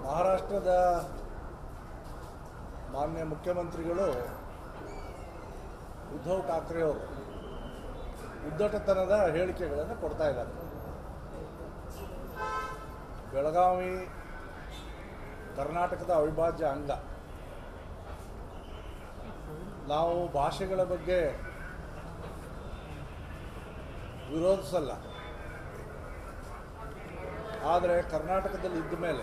ಮಹಾರಾಷ್ಟ್ರದ ಮಾನ್ಯ ಮುಖ್ಯಮಂತ್ರಿಗಳು ಉದ್ಧವ್ ಠಾಕ್ರೆ ಅವರು ಉದ್ದಟತನದ ಹೇಳಿಕೆಗಳನ್ನು ಕೊಡ್ತಾ ಇದ್ದಾರೆ ಬೆಳಗಾವಿ ಕರ್ನಾಟಕದ ಅವಿಭಾಜ್ಯ ಅಂಗ ನಾವು ಭಾಷೆಗಳ ಬಗ್ಗೆ ವಿರೋಧಿಸಲ್ಲ ಆದರೆ ಕರ್ನಾಟಕದಲ್ಲಿ ಇದ್ದ ಮೇಲೆ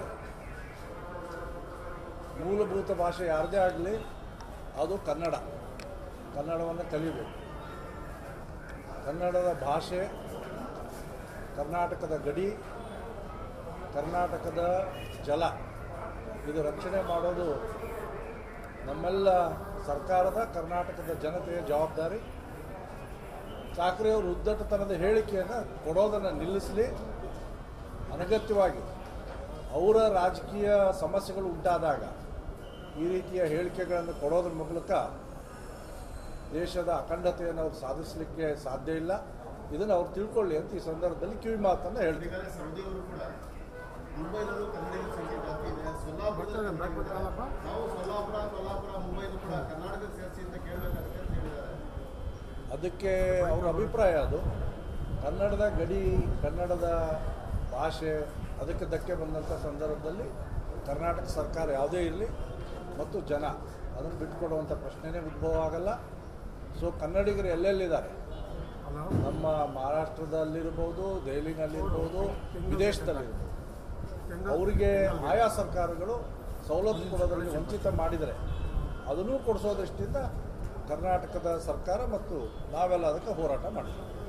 ಮೂಲಭೂತ ಭಾಷೆ ಯಾರದೇ ಆಗಲಿ ಅದು ಕನ್ನಡ ಕನ್ನಡವನ್ನು ಕಲಿಬೇಕು ಕನ್ನಡದ ಭಾಷೆ ಕರ್ನಾಟಕದ ಗಡಿ ಕರ್ನಾಟಕದ ಜಲ ಇದು ರಕ್ಷಣೆ ಮಾಡೋದು ನಮ್ಮೆಲ್ಲ ಸರ್ಕಾರದ ಕರ್ನಾಟಕದ ಜನತೆಯ ಜವಾಬ್ದಾರಿ ಠಾಕ್ರೆ ಅವರು ಉದ್ದಟತನದ ಹೇಳಿಕೆಯನ್ನು ಕೊಡೋದನ್ನು ನಿಲ್ಲಿಸಲಿ ಅನಗತ್ಯವಾಗಿ ಅವರ ರಾಜಕೀಯ ಸಮಸ್ಯೆಗಳು ಉಂಟಾದಾಗ ಈ ರೀತಿಯ ಹೇಳಿಕೆಗಳನ್ನು ಕೊಡೋದ್ರ ಮೂಲಕ ದೇಶದ ಅಖಂಡತೆಯನ್ನು ಅವ್ರು ಸಾಧಿಸಲಿಕ್ಕೆ ಸಾಧ್ಯ ಇಲ್ಲ ಇದನ್ನು ಅವ್ರು ತಿಳ್ಕೊಳ್ಳಿ ಅಂತ ಈ ಸಂದರ್ಭದಲ್ಲಿ ಕಿವಿ ಮಾತನ್ನು ಹೇಳ್ತೀನಿ ಈಗಾಗಲೇ ಸೌದಿಯವರು ಕೂಡ ಮುಂಬೈನಲ್ಲೂ ಕನ್ನಡಿಗರ ಸಂಖ್ಯೆ ಜಾಸ್ತಿ ಇದೆ ಸೊಲ್ಲಾಪುರದಲ್ಲಿ ಕನ್ನಡಿಗರು ಇದ್ದಾರೆ. ನಾವು ಸೊಲ್ಲಾಪುರ ಕೊಲ್ಲಾಪುರ ಮುಂಬೈನೂ ಕೂಡ ಕರ್ನಾಟಕ ಸೇರಿಸಿ ಅಂತ ಕೇಳಬೇಕಾಗುತ್ತೆ ಅಂತ ಹೇಳಿದ್ದಾರೆ ಅದಕ್ಕೆ ಅವರ ಅಭಿಪ್ರಾಯ ಅದು ಕನ್ನಡದ ಗಡಿ ಕನ್ನಡದ ಭಾಷೆ ಅದಕ್ಕೆ ಧಕ್ಕೆ ಬಂದಂಥ ಸಂದರ್ಭದಲ್ಲಿ ಕರ್ನಾಟಕ ಸರ್ಕಾರ ಯಾವುದೇ ಇರಲಿ ಮತ್ತು ಜನ ಅದನ್ನು ಬಿಟ್ಕೊಡುವಂಥ ಪ್ರಶ್ನೆನೇ ಉದ್ಭವ ಆಗಲ್ಲ ಸೊ ಕನ್ನಡಿಗರು ಎಲ್ಲೆಲ್ಲಿದ್ದಾರೆ ನಮ್ಮ ಮಹಾರಾಷ್ಟ್ರದಲ್ಲಿರ್ಬೋದು ದೆಹಲಿನಲ್ಲಿರ್ಬೋದು ವಿದೇಶದಲ್ಲಿರ್ಬೋದು ಅವರಿಗೆ ಆಯಾ ಸರ್ಕಾರಗಳು ಸವಲತ್ತು ಕೊಡೋದರಲ್ಲಿ ವಂಚಿತ ಮಾಡಿದರೆ ಅದನ್ನೂ ಕೊಡಿಸೋ ದೃಷ್ಟಿಯಿಂದ ಕರ್ನಾಟಕದ ಸರ್ಕಾರ ಮತ್ತು ನಾವೆಲ್ಲ ಅದಕ್ಕೆ ಹೋರಾಟ ಮಾಡ್ತೀವಿ